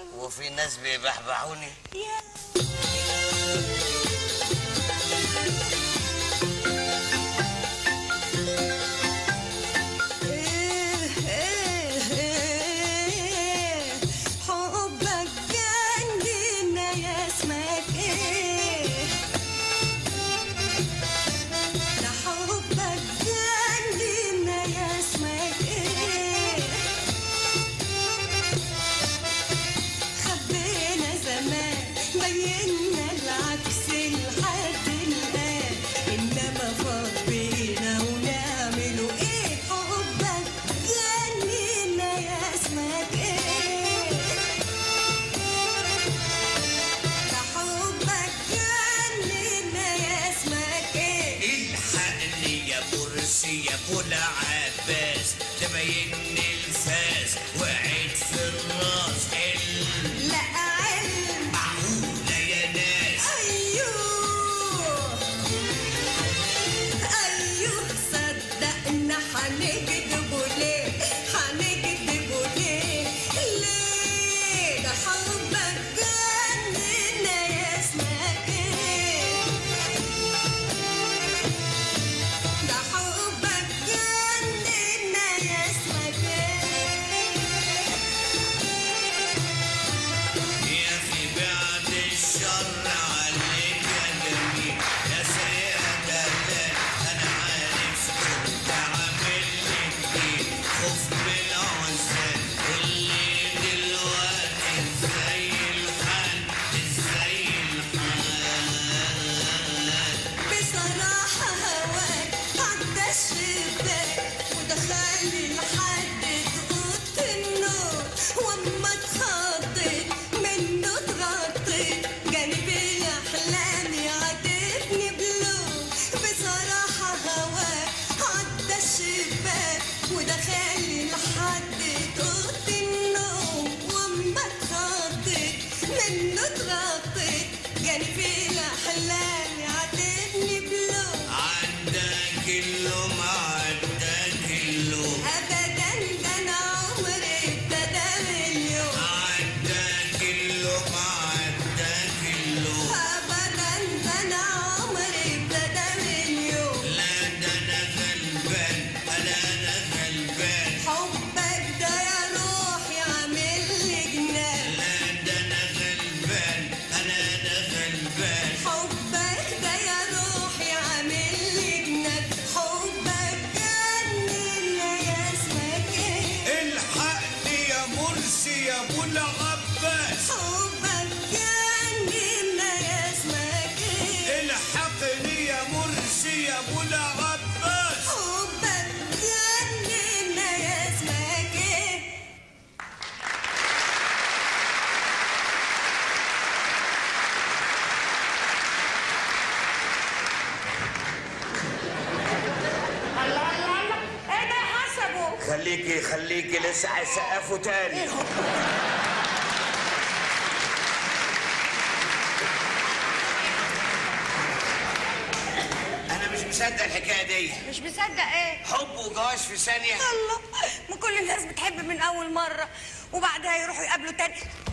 وفي ناس بيبحبحوني يا حبك جننا يا اسمك ايه ده حبك جننا يا اسمك ايه خبينا زمان بينا العكس لحد الآن إنما فضينا ونعمله إيه حبك جنينا يا اسمك إيه ده حبك جنينا يا اسمك إيه الحقني يا مرسي يا ابو العباس تبين الفاس وقعت في الراس لا علم المعقولة يا ناس أيوه أيوه صدقنا هنكدبوا ليه هنكدبوا ليه ليه ده حبك جننا يا اسمك ايه ده حبك جننا يا اسمك ايه يا اخي بعد الشر عليك يا جميل يا سيادة انا عارف كنت عامل لي كتير خوف بالعزال واللي دلوقتي ازاي الحال ازاي الحال بصراحة هواك عدى الشباك ودخلي لحد تقوت النور واما اتخضيت منه اتغطيت جانبي احلامي عاتبني بلوم بصراحة هواك عدى الشباك ودخلي لحد تقوت النوم واما اتخضيت منه اتغطيت جانبي احلامي عاتبني بلوم عندك اللوم عندك اللوم ابدا ده انا عمري ابتدى من اليوم عندك اللوم عندك اللوم ابدا ده انا عمري ابتدى من اليوم لا ده انا غلبان انا انا غلبان حبك ده يا روحي عامل لي جنان لا ده انا غلبان انا انا غلبان حبك ده يا روحي عامل لي جنان حبك جننا يا اسمك ايه الحقني يا مرسي يا ابو العباس حبك جننا يا اسمك ايه الحقني يا مرسي يا ابو العباس حبك جننا يا اسمك ايه الله الله الله ايه ده حسبه خليكي خليكي لسه هيسقفوا تاني انا مش مصدق الحكايه دي مش مصدق ايه حب وجواز في ثانيه الله ما كل الناس بتحب من اول مره وبعدها يروحوا يقابلوا تاني